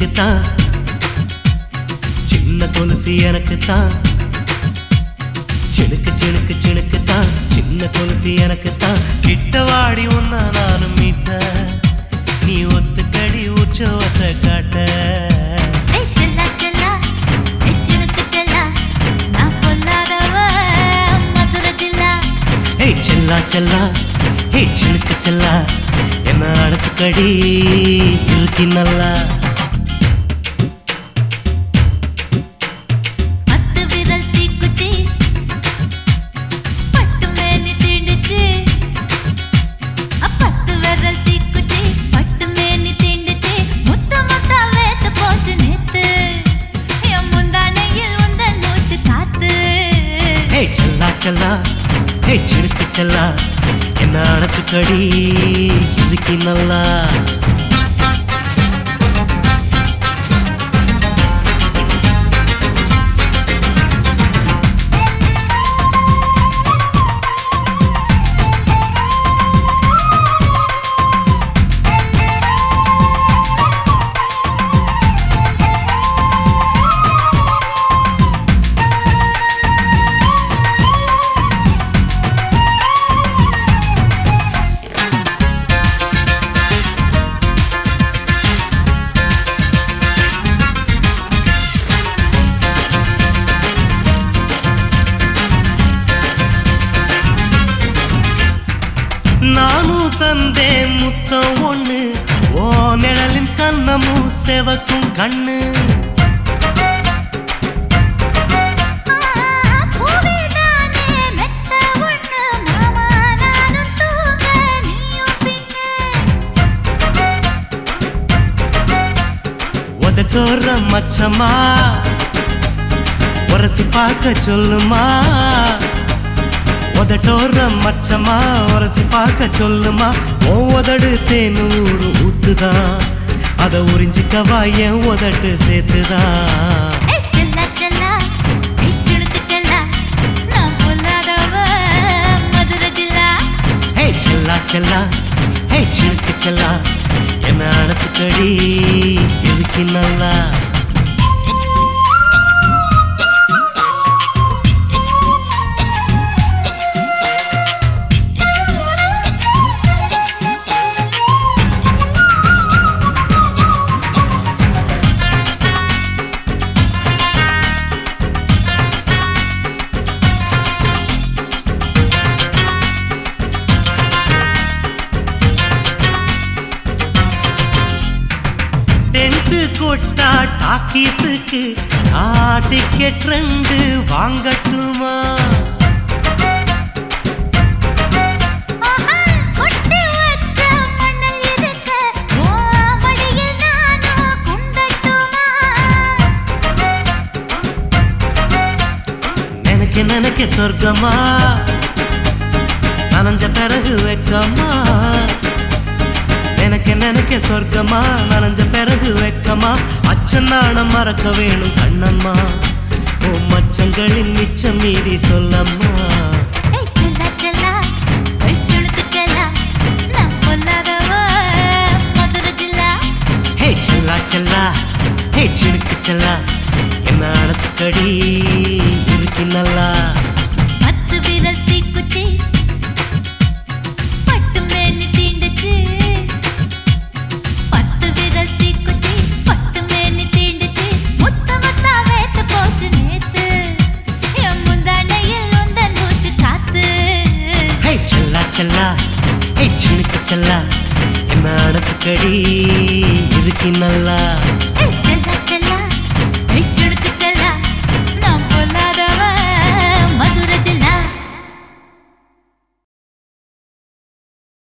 சிலுக்கு தான் சின்ன கொலுசு எனக்கு தான் சிணுக்கு சிணுக்கு சிணுக்கு தான் சின்ன கொலுசு எனக்கு தான் கிட்ட வாடி உன்னா நானும் மீட்ட நீ ஒத்துக்கடி உற்சவத்தை காட்ட ஏய் செல்லா செல்லா ஏய் சினுக்கு செல்லா நான் பொல்லாதவ மதுரை ஜில்லா ஏய் செல்லா செல்லா ஏய் சிணுக்கு செல்லா என்ன அடைச்சுக்கடி இருக்கி நல்லா பத்து விரல் தீக்குச்சி பட்டு மேனி தீண்டுச்சு பத்து விரல் தீக்குச்சி பட்டு மேனி தீண்டுச்சு முத்த முத்த வேத்து போச்சு நேத்து என் முந்தானையில் உந்தன் மூச்சு காத்து ஏய் செல்லா செல்லா ஏய் சிணுக்கு செல்லா என்ன அடைச்சுக்கடி இருக்கி நல்லா நானும் தந்தேன் முத்தம் ஒண்ணு ஓ நிழலின் கண்ணமும் செவக்கும் கண்ணு பூவிதானே மெத்த ஒண்ணு மாமா நானும் தூங்க நீயும் பின்ன உதட்டோர மச்சமா உரசி பார்க்க சொல்லுமா உதட்டோர மச்சமா உரசி பார்க்க சொல்லுமா ஓ உதடு தேனூறு ஊத்துதான் அத உறிஞ்சிக்கவா என் உதட்டு சேர்த்துதான் ஏய் செல்லா செல்லா ஏய் சினுக்கு செல்லா நான் பொல்லாதவ மதுரை ஜில்லா ஹே செல்லா செல்லா ஹே சிலுக்கு செல்லா என்ன அணைச்சுக்கடி இருக்கு நல்லா டென்ட் கொட்டா டாக்கீஸுக்கு டிக்கெட் ரெண்டு வாங்கட்டுமா ஆஹா கொட்டி வச்ச மணல் இருக்க ஓ மடியில் நானும் குண்டட்டுமா நினைக்க நினைக்க சொர்க்கமா நனைஞ்ச பிறகு வெக்கமா நினைக்க நினைக்க சொர்க்கமா நனைஞ்ச பிறகு வெக்கமா அச்சநாணம் மறக்க வேணும் கண்ணம்மா ஓ மச்சங்களின் மிச்சம் மீதி சொல்லம்மா ஏய் செல்லா செல்லா ஏய் சினுக்கு செல்லா நான் பொல்லாதவ மதுரை ஜில்லா ஹே செல்லா செல்லா ஹே சினுக்கு செல்லா என்ன அடைச்சுக்கடி இருக்கு நல்லா பத்து விரல் தீக்குச்சி பட்டு மேனி தீண்டுச்சு பத்து விரல் தீக்குச்சி பட்டு மேனி தீண்டுச்சு முத்த முத்தா வேத்து போச்சு நேத்து என் முந்தானையில் உந்தன் மூச்சு காத்து ஹே செல்லா செல்லா ஹே சினுக்கு செல்லா என்ன அடைச்சுக்கடி இருக்கு நல்லா